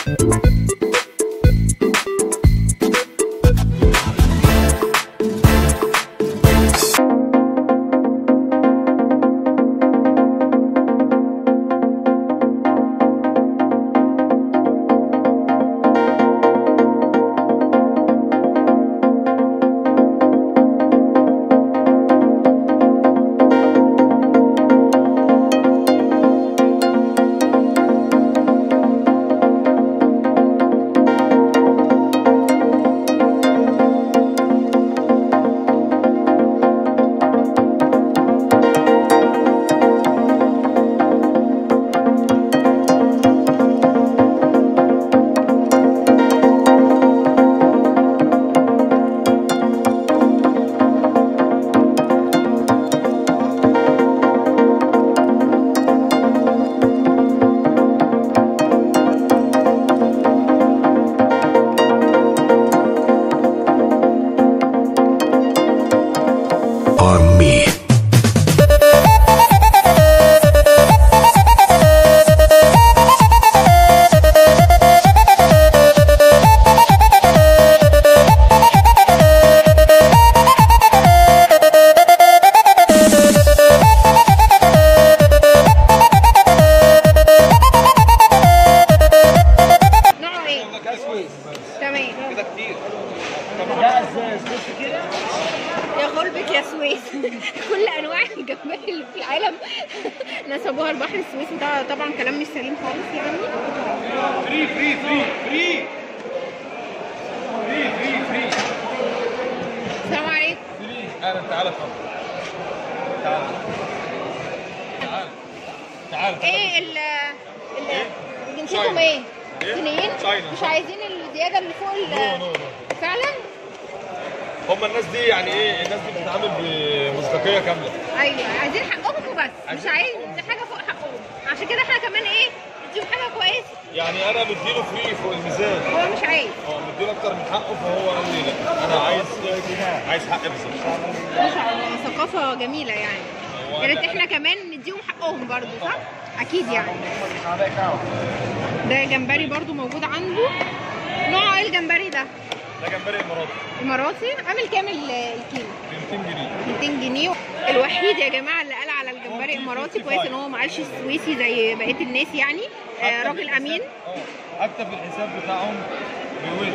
on me. نوعه ايه؟ اسود تمام كده كتير يا غربة يا سويس كل انواع الجمبري اللي في العالم نسبوها البحر السويسي ده طبعا كلام مش سليم خالص يعني فري فري فري فري فري فري فري السلام عليكم فري اهلا تعالى اتفضل تعالى تعالى تعالى ايه ال ال جنسيتهم China. ايه؟ إيه؟ صينيين؟ China. مش عايزين الزيادة اللي فوق ال نو نو نو فعلا؟ هم الناس دي يعني ايه الناس دي بتتعامل بمصداقيه كامله ايوه عايزين حقهم وبس مش عايزين عايز حاجة فوق حقهم عشان كده احنا كمان ايه نديهم حاجة كويسة يعني انا مديله فري فوق الميزان هو مش عايز اه مديله اكتر من حقه فهو قال لي لا انا عايز عايز حقي بالظبط ما شاء الله ثقافة جميلة يعني هو يا ريت أنا- احنا كمان نديهم حقهم برضو صح؟ أكيد يعني ده جمبري برضو موجود عنده نوع ايه الجمبري ده؟ ده جمبري اماراتي إماراتي عامل كام ال- الكيلو؟ ب 200 جنيه 200 جنيه الوحيد يا جماعة اللي قال على الجمبري إماراتي كويس إن هو معلش سويسي زي بقية الناس يعني آه حتى راجل في أمين الحساب- اه حتى في الحساب بتاعهم بيقول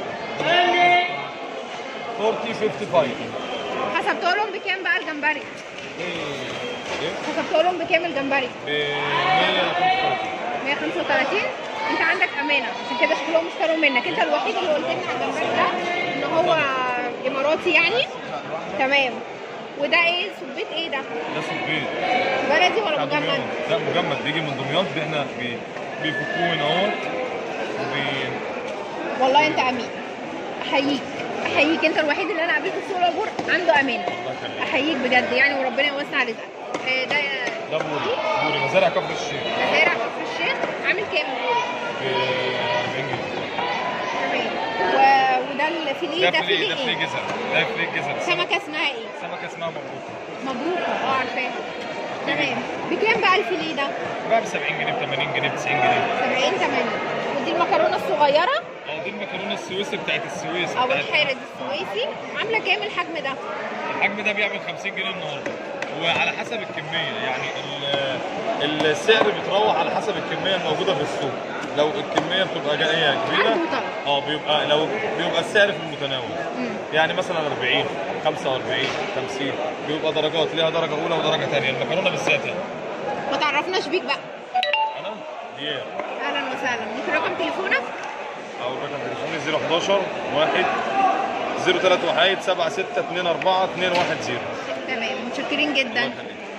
40 55 حسبت لهم بكام بقى الجمبري؟ ايه حسبت لهم بكام الجمبري؟ ب 135 135 انت عندك امانه عشان كده كلهم اشتروا منك انت الوحيد اللي قلت لنا على الجمبري ده ان هو اماراتي يعني تمام وده ايه سبيت ايه ده ده صبيط بلدي ولا بتاع مجمد دمياط ده مجمد بيجي من دمياط احنا بي- بيفكوه هنا اهوت وبي والله انت امين احييك احييك انت الوحيد اللي انا قابلته في سوق العبور عنده امانه الله يخليك احييك بجد يعني وربنا يوسع رزقك آه، ده ده بوري بوري مزارع كفر الشيخ مزارع كفر الشيخ عامل كام ب 40 جنيه تمام و- وده الفيليه ده ده فلي فيليه ده فلي ايه جزر ده فلي جزر سمكه اسمها ايه سمكه اسمها مبروك مبروكه اه عارفاها تمام بكام بقى الفيليه ده بقى ب 70 جنيه ب 80 جنيه ب 90 جنيه 70 80 ودي المكرونه الصغيره اه دي المكرونه السويسي بتاعت السويس او بتاعت الحارد السويسي عامله كام الحجم ده الحجم ده بيعمل 50 جنيه النهارده وعلى حسب الكميه يعني ال- السعر بيتراوح على حسب الكميه الموجوده في السوق لو الكميه بتبقى جايه كبيره محدودة. اه بيبقى لو بيبقى السعر في المتناول مم. يعني مثلا 40 45 50 بيبقى درجات ليها درجه اولى ودرجه ثانيه المكرونه بالذات يعني ما تعرفناش بيك بقى انا ديار اهلا وسهلا دي رقم تليفونك او رقم تليفوني 011 1 03 1 7 6 2 4 2 1 0 تمام متشكرين جدا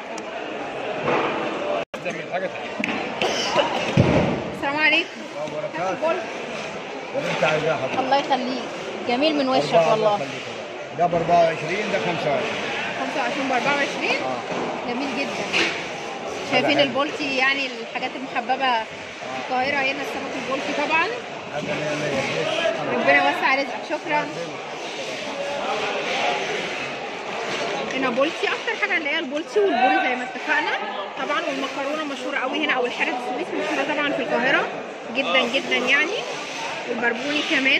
تعمل حاجه تانية. السلام عليكم هات البول. انت عايزاه حضرتك الله يخليك جميل من وشك والله ده ب 24 ده 25 25 ب 24 جميل جدا شايفين البولتي يعني الحاجات المحببه في القاهره هنا السمك البولتي طبعا هذا مية مية. ربنا يوسع رزقك شكرا هنا بولتي اكتر حاجه اللي هي البولتي والبوري زي ما اتفقنا طبعا والمكرونه مشهوره قوي هنا او الحارة السويسي مشهوره طبعا في القاهره جدا جدا يعني والبربوني كمان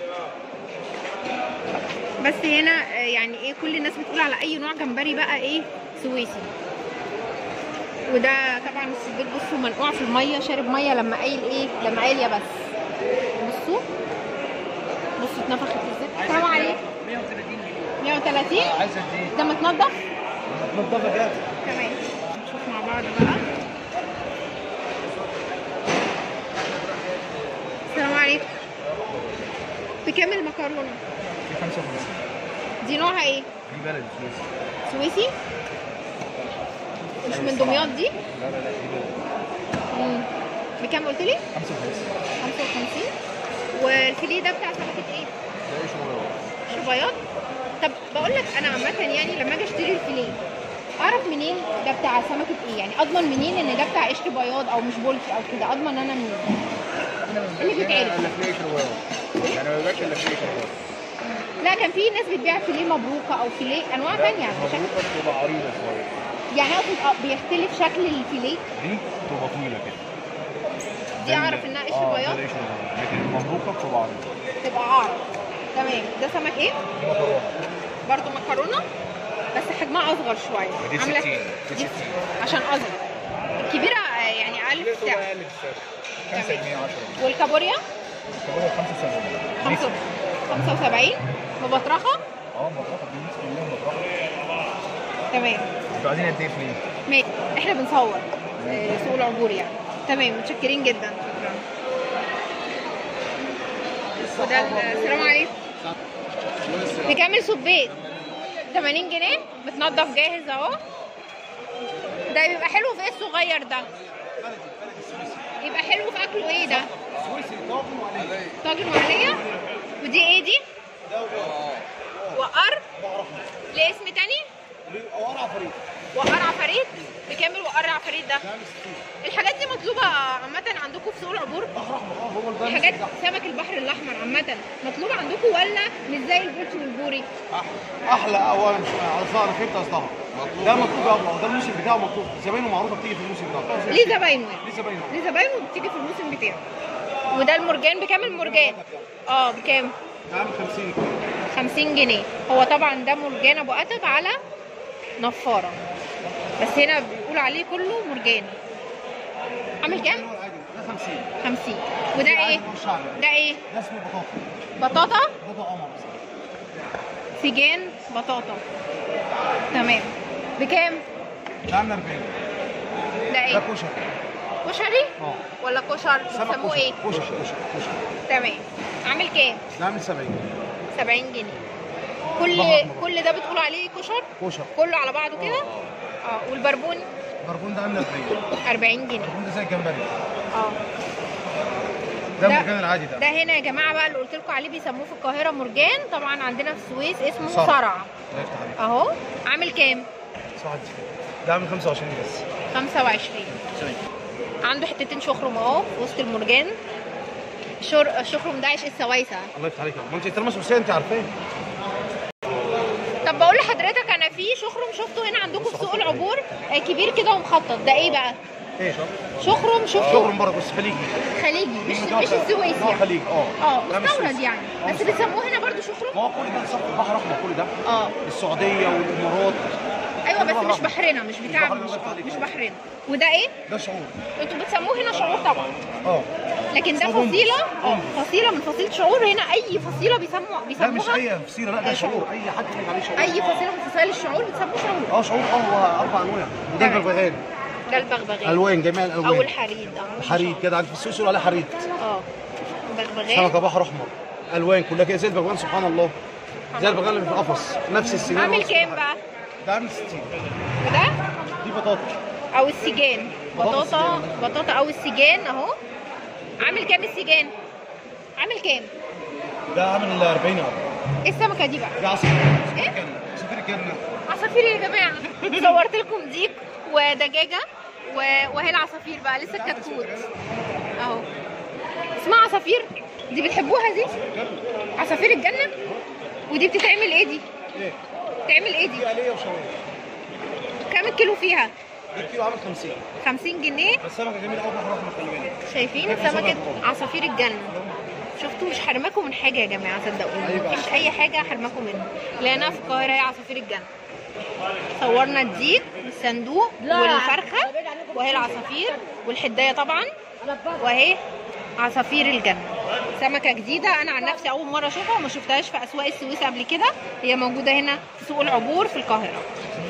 بس هنا آه، يعني ايه كل الناس بتقول على اي نوع جمبري بقى ايه سويسي وده طبعا السبيط بصوا منقوع في الميه شارب ميه لما قايل ايه لما قايل يا بس بصوا بصوا اتنفخت ازاي السلام عليكم 130 عايزه دي ده متنضف متنضفه جاهزه تمام نشوف مع بعض بقى السلام عليكم بكام المكرونه في 55 دي نوعها ايه في بلد سويسرا سويسي مش من دمياط دي لا لا لا في بلد مم. بكام قلت لي 55 55 والفيليه ده بتاع سمكه ايه ده ايش هو شبياط طب بقول لك انا عامه يعني لما اجي اشتري الفيليه اعرف منين ده بتاع سمكه ايه يعني اضمن منين ان ده بتاع قشر بياض او مش بولتي او كده اضمن انا منين اللي بيتعرف. الا في ايش هو يعني ما بيبقاش الا في ايش هو لا كان في ناس بتبيع فيليه مبروكه او فيليه انواع ثانيه عشان مبروكه بتبقى عريضه شويه يعني اقصد اه بيختلف شكل الفيليه دي بتبقى طويله كده دي اعرف انها قشر اه بياض ده قشر بياض لكن المبروكه بتبقى عريضه تبقى عارف تمام ده سمك ايه دي مكرونه برضو مكرونه بس حجمها اصغر شويه دي عاملة- 60 دي دي 60 عشان اصغر الكبيره آه، يعني اقل في السعر 5 جنيه 10 والكابوريا كبار 75 خمسة- 75 ببطرخه اه مطرقه دي 100 مليون مطرقه تمام انتوا عايزين قد ايه فلوس؟ ماشي احنا بنصور آه، سوق العبور يعني تمام متشكرين جدا شكرا وده ال- السلام عليكم بكام سبيت 80 جنيه بتنضف جاهز اهو ده بيبقى حلو في ايه الصغير ده يبقى حلو في اكله ايه ده طاجن وعليه ودي ايه دي وقر ليه اسم تاني ورا فريق وقر عفاريت بكام الوقر عفاريت ده الحاجات دي مطلوبه عامه عندكم في سوق العبور هو البلد حاجات سمك البحر الاحمر عامه مطلوبه عندكم ولا مش زي البولتي والبوري احلى اولا على ظهر خيبه اصلها ده مكتوب يا الله ده الموسم بتاعه مكتوب زباينه معروفه بتيجي في الموسم بتاعه ليه زباينه يعني ليه زباينه ليه زباينه بتيجي في الموسم بتاعه وده المرجان بكام المرجان اه بكام ده عامل 50 50 جنيه هو طبعا ده مرجان ابو قتب على نفاره بس هنا بيقول عليه كله مرجان عامل كام ده 50 50 وده ايه الشعبي ده ايه ده اسمه بطاطا بطاطا بطاطا قمر سجان بطاطا تمام بكام ده عامل 40 ده ده ايه كشري كشري اه ولا كشر سمك بيسموه كشري ايه كشري كشري كشري تمام عامل كام ده عامل 70 70 جنيه كل بحر. كل ده بتقولوا عليه كشر كشري كله على بعضه كده اه والبربون بربون ده عامل 40 40 جنيه بربون ده زي الجمبري اه ده ده- المكان العادي ده ده هنا يا جماعه بقى اللي قلت لكم عليه بيسموه في القاهره مرجان طبعا عندنا في السويس اسمه صرع. صرع الله يفتح عليك اهو عامل كام صح ده عامل 25 بس 25 عنده حتتين شخرم اهو في وسط المرجان الشر... الشخرم ده عيش السوايسه الله يفتح عليك ما انت طالما سوسيه انت عارفاه طب بقول لحضرتك انا في شخرم شفته هنا عندكم في سوق العبور آه، كبير كده ومخطط ده ايه بقى ايه شخرم شفته شغل من بره بس خليجي خليجي مش مش السويسي اه يعني. خليج اه اه لا، مش مستورد سويسي. يعني آه، بس مستورد. بتسموه هنا برضو شخرم ما هو كل ده صف البحر الاحمر كل ده اه السعوديه والامارات ايوه بس البحر مش الأحمر. بحرنا مش بتاع البحر مش, الأحمر مش بحرنا وده ايه ده شعور انتوا بتسموه هنا شعور طبعا اه لكن ده شعور فصيله اه أم. فصيله من فصيله شعور هنا اي فصيله بيسموا لا مش بيسموها اي فصيله لا ده أي شعور شعور. اي حد يقول عليه شعور اي فصيله من فصائل الشعور بتسموه شعور اه شعور اه هو اربع انواع وده تمام. البغبغان ده البغبغان الوان جميع او الالوان الحريد اه حريد كده عند في السويس يقول عليه حريد اه بغبغان سمكه بحر احمر الوان كلها كده زي البغبغان سبحان الله زي البغبغان اللي في القفص نفس السنين عامل ونفس كام كل بقى حاجة. ده عامل 60 وده دي بطاطا او السجان بطاطا بطاطا السجان. بطاطا او السجان اهو عامل كام السجان عامل كام ده عامل 40 يا ايه السمكه دي بقى ده عصافير ايه عصافير الجنه عصافير يا جماعه صورت لكم ديك ودجاجه و- وهي العصافير بقى لسه الكتكوت اهو اسمها عصافير دي بتحبوها دي عصافير الجنه ودي بتتعمل ايه دي ايه بتتعمل ايه دي دي آلية وشوايه كام الكيلو فيها ده الكيلو عامل 50 50 جنيه بس سمكه جميله قوي بحر احمر خلي بالك شايفين سمكة عصافير الجنة شفتوا مش حرماكم من حاجة يا جماعة صدقوني أيوة. مفيش أي حاجة حرماكم منها لقيناها في القاهرة هي عصافير الجنة صورنا الديك والصندوق والفرخة وهي العصافير والحداية طبعا وهي عصافير الجنة سمكة جديدة أنا عن نفسي أول مرة أشوفها وما شفتهاش في أسواق السويس قبل كده هي موجودة هنا في سوق العبور في القاهرة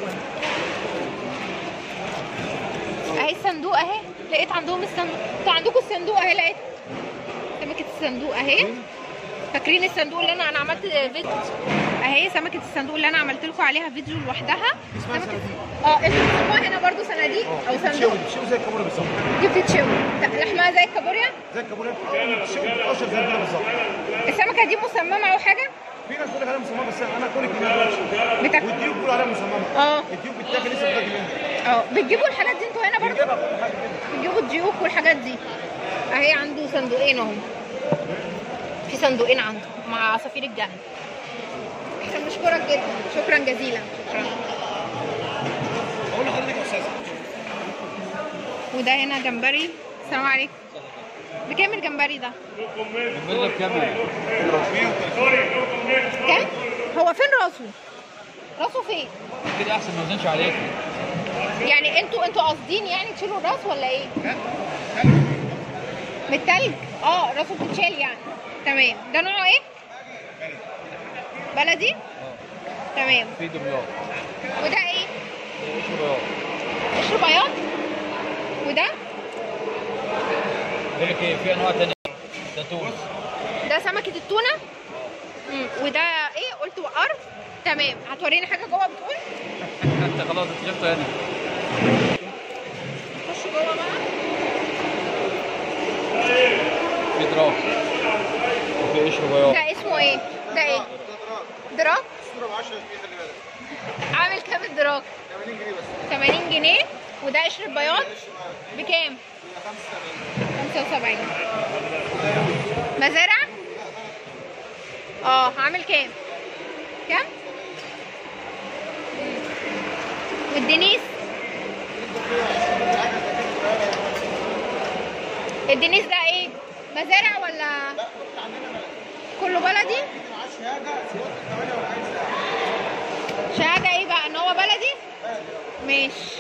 اهي الصندوق اهي لقيت عندهم الصندوق انتوا عندكم الصندوق اهي لقيت سمكة الصندوق اهي فاكرين الصندوق اللي انا انا عملت فيديو اهي سمكة الصندوق اللي انا عملت لكم عليها فيديو لوحدها اسمها سمكة صناديق. اه انتوا بتسموها هنا برضو صناديق او صندوق بتشوي بتشوي زي الكابوريا بالظبط دي بتتشوي لا، لحمها زي الكابوريا زي الكابوريا بتشوي بتقشر زي البيضه بالظبط السمكة دي مسممة او حاجة في ناس بتقول لك عليها مسممه بس انا كل الكميه بتاك... والديوك بيقولوا عليها مسممه اه الديوك بتاكل لسه بتاكل منها اه بتجيبوا الحاجات دي انتوا هنا برضو بنجيبها كل حاجه كده بتجيبوا الديوك والحاجات دي اهي عنده صندوقين اهم في صندوقين عنده مع عصافير الجنة احنا بنشكرك جدا شكرا جزيلا شكرا بقول لحضرتك يا استاذ وده هنا جمبري السلام عليكم بكام الجمبري ده؟ البيضه بكام؟ كام؟ هو فين راسه؟ راسه فين؟ كده احسن ما يوزنش عليك يعني انتوا انتوا قاصدين يعني تشيلوا الراس ولا ايه؟ بالتلج؟ اه راسه بتتشال يعني تمام ده نوعه ايه؟ بلدي؟ تمام في دمياط وده ايه؟ ايش بياض قشر بياض وده بقول لك ايه في انواع ثانيه ده تونس ده سمكة التونة مم. وده ايه قلت وقر تمام هتوريني حاجة جوه بتقول انت خلاص انت شفته هنا خش جوه بقى في دراك وفي قشر بياض ده اسمه ايه ده ايه دراك الصوره ب 10 جنيه خلي بالك عامل كام الدراك 80 جنيه بس 80 جنيه وده قشر البياض بكام 75 مزارع اه عامل كام كام مم. والدنيس الدنيس ده ايه مزارع ولا كله بلدي شهادة ايه بقى ان هو بلدي ماشي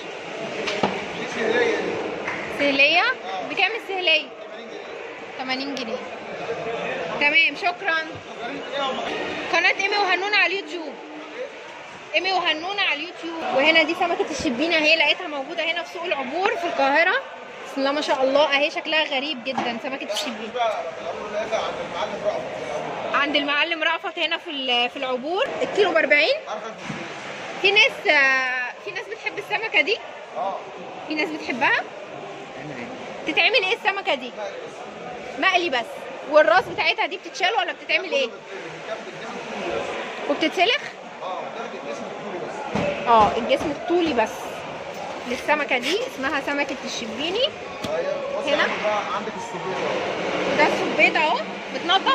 سهلية بكام السهلية 80 جنيه تمام شكرا قناة ايمي وهنونة على اليوتيوب ايمي وهنونة على اليوتيوب وهنا دي سمكة الشبينة اهي لقيتها موجودة هنا في سوق العبور في القاهرة بسم الله ما شاء الله اهي شكلها غريب جدا سمكة الشبينة عند المعلم رأفت هنا في ال- في العبور الكيلو ب 40 في ناس آه، في ناس بتحب السمكة دي في ناس بتحبها تتعمل ايه السمكة دي مقلي بس والراس بتاعتها دي بتتشال ولا بتتعمل ايه وبتتسلخ اه الجسم الطولي بس للسمكة دي اسمها سمكة الشبيني هنا عندك السبيط وده السبيط اهو متنضف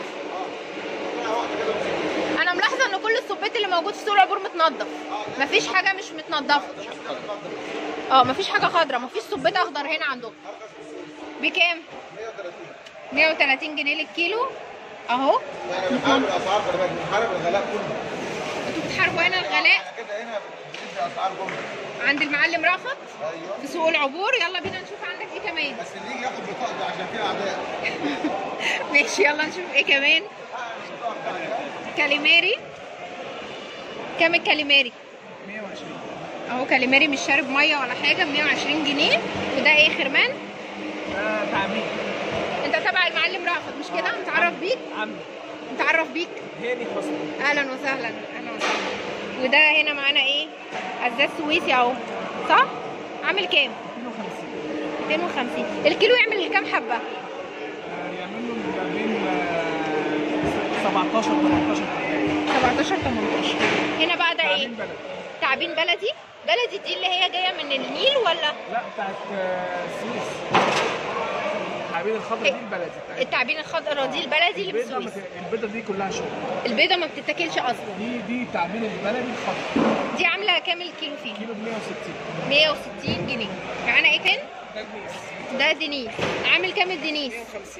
انا ملاحظه ان كل السبيط اللي موجود في سوق العبور متنضف مفيش حاجه مش متنضفه اه مفيش حاجه خضراء مفيش سبيط اخضر هنا عندكم بكام 130 جنيه للكيلو اهو بنحارب الاسعار خلي بالك بنحارب الغلاء كله انتوا بتحاربوا هنا الغلاء كده هنا بندي اسعار جمله عند المعلم رافت ايوه في سوق العبور يلا بينا نشوف عندك ايه كمان بس اللي يجي ياخد بطاقته عشان في اعداء ماشي يلا نشوف ايه كمان كاليماري كام الكاليماري 120 اهو كاليماري مش شارب ميه ولا حاجه ب 120 جنيه وده ايه خرمان ده تعميم انت تبع المعلم رافت مش كده متعرف بيك عم متعرف بيك هاني حسني اهلا وسهلا اهلا وسهلا وده هنا معانا ايه عزاز سويسي اهو صح عامل كام 250 250 الكيلو يعمل كام حبه يعمل له ما بين آه، 17 18 حبايه 17 18 هنا بقى ده ايه تعميم بلد تعابين بلدي بلدي دي اللي هي جايه من النيل ولا لا بتاعت آه، السويس التعابين الخضراء دي البلدي بتاعتنا. التعابين الخضراء دي البلدي اللي البيضه ما بالسويس ت- البيضه دي كلها شغل البيضه ما بتتاكلش اصلا دي دي التعابين البلدي الخضراء دي عامله كام الكيلو فيه كيلو ب 160 160 جنيه معانا ايه تاني ده جنيس ده دينيس عامل كام الدينيس 150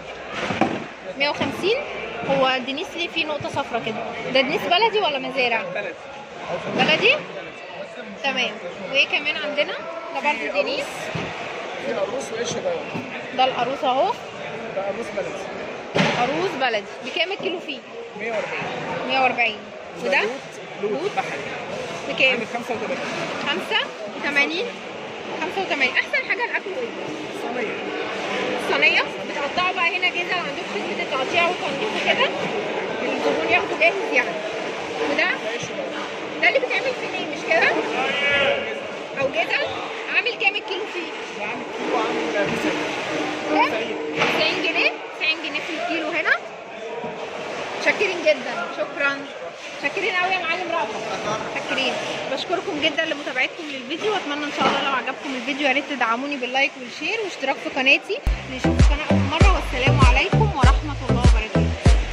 150 هو الدينيس ليه فيه نقطه صفرة كده ده دينيس بلدي ولا مزارع بلدي بلدي تمام وايه كمان عندنا ده برضه دينيس في قروص وقش بيض ده القاروص اهو ده قروص بلدي قاروص بلدي بكام الكيلو فيه 140 140 وده لوت لوت بحري بكام عامل 85 85 85 احسن حاجه الاكل ايه صينيه الصينيه بتقطعوا بقى هنا جزل عندكم خدمه التقطيع والتنظيف وكده الزبون ياخده جاهز يعني وده ده اللي بيتعمل فيه ايه مش كده او جزل عامل كام الكيلو فيه ده عامل كيلو عامل 90 كام 90 جنيه 90 جنيه في الكيلو هنا شاكرين جدا شكرا شاكرين قوي يا معلم رأفت شاكرين بشكركم جدا لمتابعتكم للفيديو واتمنى ان شاء الله لو عجبكم الفيديو يا ريت تدعموني باللايك والشير واشتراك في قناتي اللي يشوف القناه اول مره والسلام عليكم ورحمه الله وبركاته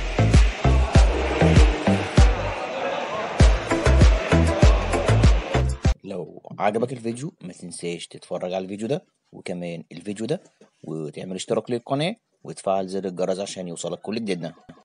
لو عجبك الفيديو ما تنساش تتفرج على الفيديو ده وكمان الفيديو ده وتعمل اشتراك للقناة وتفعل زر الجرس عشان يوصلك كل جديدنا